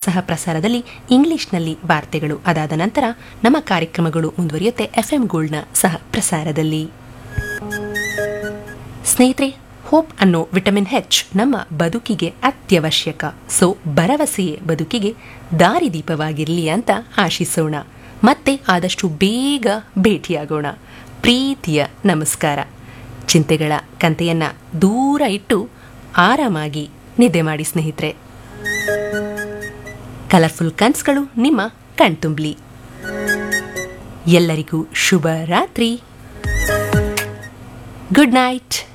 ಸಹ ಪ್ರಸಾರದಲ್ಲಿ ಇಂಗ್ಲಿಷ್ನಲ್ಲಿ ವಾರ್ತೆಗಳು ಅದಾದ ನಂತರ ನಮ್ಮ ಕಾರ್ಯಕ್ರಮಗಳು ಮುಂದುವರಿಯುತ್ತೆ ಎಫ್ಎಂ ಗೋಲ್ಡ್ನ ಸಹ ಪ್ರಸಾರದಲ್ಲಿ ಸ್ನೇಹಿತರೆ ಹೋಪ್ ಅನ್ನೋ ವಿಟಮಿನ್ ಹೆಚ್ ನಮ್ಮ ಬದುಕಿಗೆ ಅತ್ಯವಶ್ಯಕ ಸೊ ಭರವಸೆಯೇ ಬದುಕಿಗೆ ದಾರಿದೀಪವಾಗಿರಲಿ ಅಂತ ಆಶಿಸೋಣ ಮತ್ತೆ ಆದಷ್ಟು ಬೇಗ ಭೇಟಿಯಾಗೋಣ ಪ್ರೀತಿಯ ನಮಸ್ಕಾರ ಚಿಂತೆಗಳ ಕಂತೆಯನ್ನ ದೂರ ಇಟ್ಟು ಆರಾಮಾಗಿ ನಿದ್ದೆ ಮಾಡಿ ಸ್ನೇಹಿತರೆ ಕಲರ್ಫುಲ್ ಕನ್ಸ್ಗಳು ನಿಮ್ಮ ಕಣ್ತುಂಬ್ಲಿ ಎಲ್ಲರಿಗೂ ಶುಭ ರಾತ್ರಿ ಗುಡ್ ನೈಟ್